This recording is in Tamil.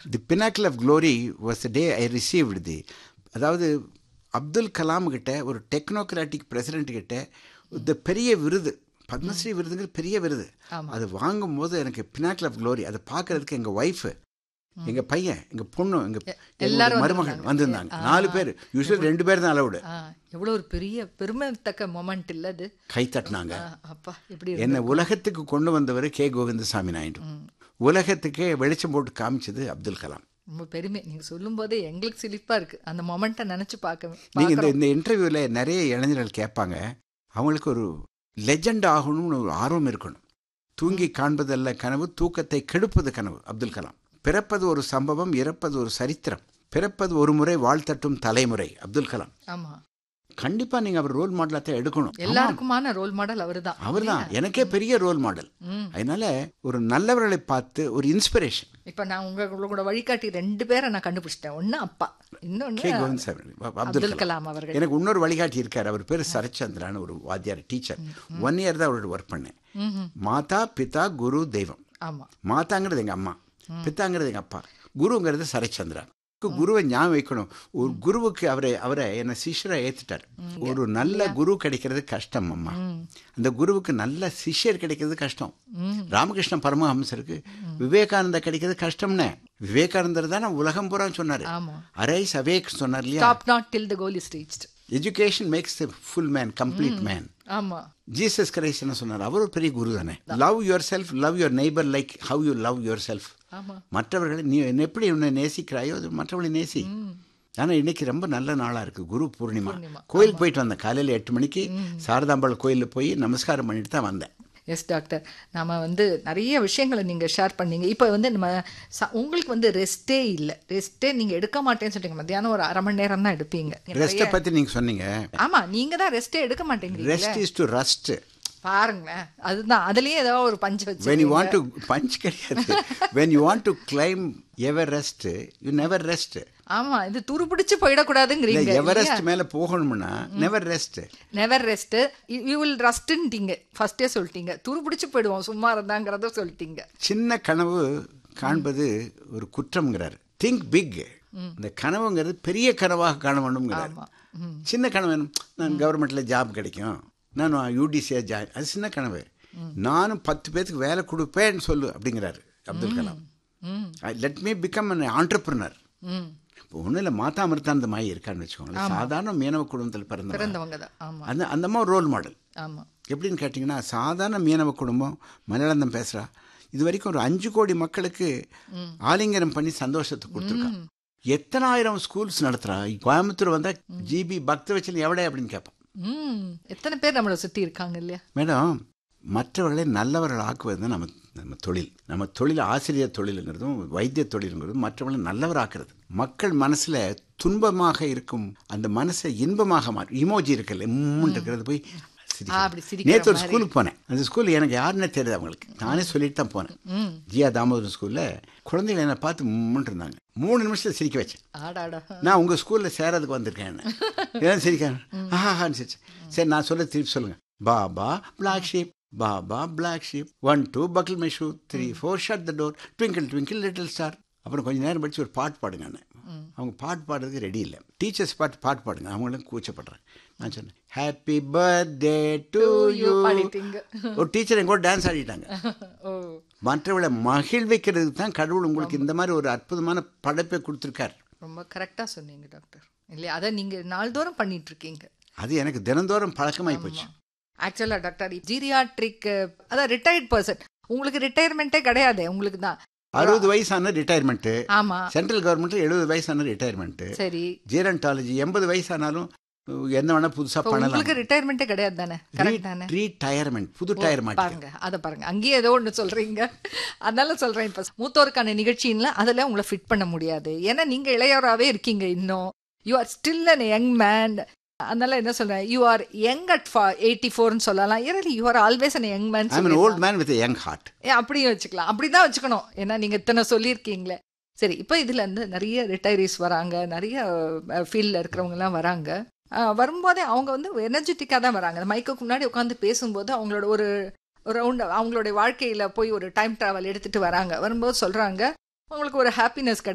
The pinnacle of glory was the day I received the அதாவது அப்துல் கலாம் கிட்ட ஒரு டெக்னோக்ராட்டிக் பிரசிடென்ட் கிட்ட இந்த பெரிய விருது பத்மஸ்ரீ விருதுங்கிற பெரிய விருது ஆமா. அது வாங்கும்போது எனக்கு பினாக்கிள் ஆஃப் க்ளோரி அதை பார்க்கறதுக்கு எங்கள் ஒய்ஃபு எங்க பையன் எங்க பொண்ணு எங்க எல்லாரும் மருமகன் வந்திருந்தாங்க நாலு பேர் யூஸ்வல் ரெண்டு பேர் தான் அலவுடு ஆ, எவ்வளவு ஒரு பெரிய பெருமைத்தக்க மொமெண்ட் இல்ல அது கை தட்டினாங்க ஆ, அப்பா எப்படி என்னை உலகத்துக்கு கொண்டு வந்தவர் கே கோவிந்தசாமி நாயுடு உலகத்துக்கே வெளிச்சம் போட்டு காமிச்சது அப்துல் கலாம் ரொம்ப பெருமை நீங்க சொல்லும் போதே எங்களுக்கு சிலிப்பா இருக்கு அந்த மொமெண்ட்டை நினைச்சு பார்க்க நீங்க இந்த இந்த இன்டர்வியூல நிறைய இளைஞர்கள் கேட்பாங்க அவங்களுக்கு ஒரு லெஜெண்ட் ஆகணும்னு ஒரு ஆர்வம் இருக்கணும் தூங்கி காண்பதல்ல கனவு தூக்கத்தை கெடுப்பது கனவு அப்துல் கலாம் பிறப்பது ஒரு சம்பவம் இறப்பது ஒரு சரித்திரம் பிறப்பது ஒரு முறை வாழ்த்தட்டும் தலைமுறை அப்துல் கலாம் ஆமா கண்டிப்பா நீங்க அவர் ரோல் மாடலா தான் எடுக்கணும் எல்லாருக்குமான ரோல் மாடல் அவர்தான் அவர்தான் எனக்கே பெரிய ரோல் மாடல் ம். அதனால ஒரு நல்லவர்களை பார்த்து ஒரு இன்ஸ்பிரேஷன் இப்ப நான் உங்க கூட வழிகாட்டி ரெண்டு பேரை நான் கண்டுபிடிச்சிட்டேன் ஒண்ணு அப்பா கே இன்னொன்னு கோவிந்தசாமி அப்துல் அப்துல் கலாம் கலாம் அவர்கள் எனக்கு இன்னொரு வழிகாட்டி இருக்கார் அவர் பேர் சரச்சந்திரான்னு ஒரு வாத்தியார் டீச்சர் ஒன் இயர் தான் அவரோட ஒர்க் பண்ணேன் ம்ஹும். மாதா பிதா குரு தெய்வம் ஆமா மாதாங்கிறது எங்க அம்மா பித்தாங்கிறது எங்க அப்பா குருங்கிறது சரச்சந்திரா குருவை ஞாபகம் வைக்கணும் ஒரு குருவுக்கு அவரை அவரை என்ன சிஷ்யரை ஏத்துட்டார் ஒரு நல்ல குரு கிடைக்கிறது கஷ்டம் அம்மா அந்த குருவுக்கு நல்ல சிஷ்யர் கிடைக்கிறது கஷ்டம் ராமகிருஷ்ண பரமஹம்சருக்கு விவேகானந்தா கிடைக்கிறது கஷ்டம்னே விவேகானந்தர் தானே உலகம் பூரா சொன்னாரு ஆமா அரைஸ் அவேக் சொன்னார் இல்லையா stop not till the goal is reached education makes the full man complete man ஆமா ஜீசஸ் கிரைஸ்ட் என்ன சொன்னார் அவர் ஒரு பெரிய குரு தானே love yourself love your neighbour like how you love yourself ஆமா மற்றவர்களை நீ எப்படி உன்னை நேசிக்கிறாயோ அது மற்றவர்களை நேசி ஆனால் இன்னைக்கு ரொம்ப நல்ல நாளாக இருக்குது குரு பூர்ணிமா பூர்ணிமா, கோயிலுக்கு போயிட்டு வந்தேன் காலையில் எட்டு மணிக்கு சாரதாம்பாள் கோயிலில் போய் நமஸ்காரம் பண்ணிட்டு தான் வந்தேன் எஸ் டாக்டர் நாம வந்து நிறைய விஷயங்களை நீங்க ஷேர் பண்ணீங்க இப்போ வந்து நம்ம ச- உங்களுக்கு வந்து ரெஸ்டே இல்லை ரெஸ்டே நீங்க எடுக்க மாட்டேன்னு சொல்லிட்டீங்க மத்தியானம் ஒரு அரை மணி நேரம் தான் எடுப்பீங்க ரெஸ்ட்டை பற்றி நீங்கள் சொன்னீங்க ஆமா நீங்க தான் ரெஸ்டே எடுக்க மாட்டேங்கிறீங்க ரெஸ்ட் இஸ் டு ரஸ்ட் பாருங்களேன் அதுதான் அதுலயே ஏதோ ஒரு பஞ்சு வச்சு when you want to punch கிடையாது when you want to climb Everest you never rest ஆமா இது துருபிடிச்சு போயிடக்கூடாதுங்கிறீங்க இல்லை எவரெஸ்ட் மேலே போகணும்னா never rest never rest you will ரஸ்ட்ன்ட்டீங்க ஃபர்ஸ்டே சொல்லிட்டீங்க துருபிடிச்சு போயிடுவோம் சும்மா இருந்தாங்கிறத சொல்லிட்டீங்க சின்ன கனவு காண்பது ஒரு குற்றம்ங்கிறார் திங்க் பிக் இந்த கனவுங்கிறது பெரிய கனவாக காண வேண்டும்ங்கிறார் ஆமா சின்ன கனவு வேணும் நான் கவர்மெண்ட்டில் ஜாப் கிடைக்கும் நான் யூடிசியாக ஜாயின் அது சின்ன கனவு நானும் பத்து பேத்துக்கு வேலை கொடுப்பேன்னு சொல்லு அப்படிங்கிறாரு அப்துல் கலாம் ம் let me become an entrepreneur ம் இப்போ ஒன்றும் இல்லை மாதா மிருத்தாந்த மாயி இருக்கான்னு வச்சுக்கோங்களேன் சாதாரண மீனவ குடும்பத்தில் பிறந்த பிறந்தவங்க தான் ஆமா அந்த அந்த அம்மா ரோல் மாடல் ஆமா எப்படின்னு கேட்டிங்கன்னா சாதாரண மீனவ குடும்பம் மலையாளம் பேசுகிறா இது வரைக்கும் ஒரு அஞ்சு கோடி மக்களுக்கு ஆலிங்கனம் பண்ணி சந்தோஷத்தை கொடுத்துருக்கா எத்தனாயிரம் ஸ்கூல்ஸ் நடத்துறா கோயம்புத்தூர் வந்தா ஜிபி பக்த வச்சல் எவடே அப்படின்னு கேட்பான் ம் எத்தனை பேர் நம்மளை சுத்தி இருக்காங்க இல்லையா மேடம் மற்றவர்களை நல்லவர்கள் ஆக்குவது தான் நம்ம நம்ம தொழில் நம்ம தொழில் ஆசிரியர் தொழிலுங்கிறதும் வைத்திய தொழிலுங்கிறதும் மற்றவர்களை நல்லவராக்குறது மக்கள் மனசுல துன்பமாக இருக்கும் அந்த மனசை இன்பமாக மாற்றும் இமோஜி இருக்குல்ல இம்முன்னு இருக்கிறது போய் ஆ, அப்படி சிரிக்கிற நேற்று ஒரு ஸ்கூலுக்கு போனேன் அந்த ஸ்கூல் எனக்கு யாருன்னே தெரியாது அவங்களுக்கு நானே சொல்லிட்டு தான் போனேன் ம் ஜியா தாமோதரன் ஸ்கூல்ல குழந்தைகளை என்னை பார்த்து மும்முன்னு இருந்தாங்க மூணு நிமிஷத்துல சிரிக்க வச்சேன் ஆடாடா நான் உங்க ஸ்கூல்ல சேரதுக்கு வந்திருக்கேன் ஏன் சிரிக்கிறேன் ஆஹான்னு சிரிச்சு சரி நான் சொல்ல திருப்பி சொல்லுங்க baa baa black sheep baa baa black sheep one two buckle my shoe three four shut the door twinkle twinkle little star அப்புறம் கொஞ்ச நேரம் படிச்சு ஒரு பாட்டு பாடுங்க அவங்க பாட்டு பாடுறதுக்கு ரெடி இல்லை டீச்சர்ஸ் பாட்டு பாட்டு பாடுங்க அவங்களும் கூச்சப்படுறேன் நான் சொன்னேன் ஹாப்பி பர்த்டே டு யூ பாடிட்டீங்க ஒரு டீச்சர் எங்கூட டான்ஸ் ஆடிட்டாங்க ஓ மற்றவளை மகிழ்விக்கிறதுக்கு தான் கடவுள் உங்களுக்கு இந்த மாதிரி ஒரு அற்புதமான படைப்பை கொடுத்துருக்கார் ரொம்ப கரெக்டா சொன்னீங்க டாக்டர் இல்லையா அதை நீங்க நாள்தோறும் பண்ணிட்டு இருக்கீங்க அது எனக்கு தினந்தோறும் பழக்கமாகி போச்சு ஆக்சுவலா டாக்டர் ஜீரியாட்ரிக் அதான் ரிட்டையர்ட் பர்சன் உங்களுக்கு ரிட்டையர்மெண்ட்டே கிடையாது உங்களுக்கு தான் அறுபது வயசான ரிட்டையர்மெண்ட்டு ஆமா சென்ட்ரல் கவர்மெண்ட்ல எழுபது வயசான ரிட்டையர்மெண்ட்டு சரி ஜீரண்டாலஜி எண்பது வயசானாலும் அஹ், என்ன வேணா புதுசா இப்ப பண்ணலாம் உங்களுக்கு ரிட்டையர்மெண்ட்டே கிடையாது தானே கரெக்ட் தானே ரீடயர்மெண்ட் புது டயர் மாட்டி பாருங்க அதை பாருங்க அங்கேயே ஏதோ ஒன்று சொல்றீங்க அதனால சொல்றேன் இப்ப மூத்தோருக்கான நிகழ்ச்சின்ல அதில் உங்களை ஃபிட் பண்ண முடியாது ஏன்னா நீங்க இளையவராகவே இருக்கீங்க இன்னும் you are still an young man அதனால என்ன சொல்றேன் you are young at eighty ஃபோர்னு சொல்லலாம் ஏன்னா you are always an young man I mean old man with young heart ஏ அப்படியும் வச்சுக்கலாம் அப்படிதான் வச்சுக்கணும் ஏன்னா நீங்க இத்தனை சொல்லியிருக்கீங்களே சரி இப்போ இதுல இருந்து நிறைய ரிட்டையரிஸ் வராங்க நிறைய ஃபீல்டில் இருக்கிறவங்க எல்லாம் வராங்க அஹ், வரும்போதே அவங்க வந்து எனர்ஜெட்டிக்காக தான் வராங்க அந்த மைக்குக்கு முன்னாடி உட்காந்து பேசும்போது அவங்களோட ஒரு ஒரு ரவுண்ட் அவங்களுடைய வாழ்க்கையில போய் ஒரு டைம் டிராவல் எடுத்துட்டு வராங்க வரும்போது சொல்றாங்க அவங்களுக்கு ஒரு ஹாப்பினஸ்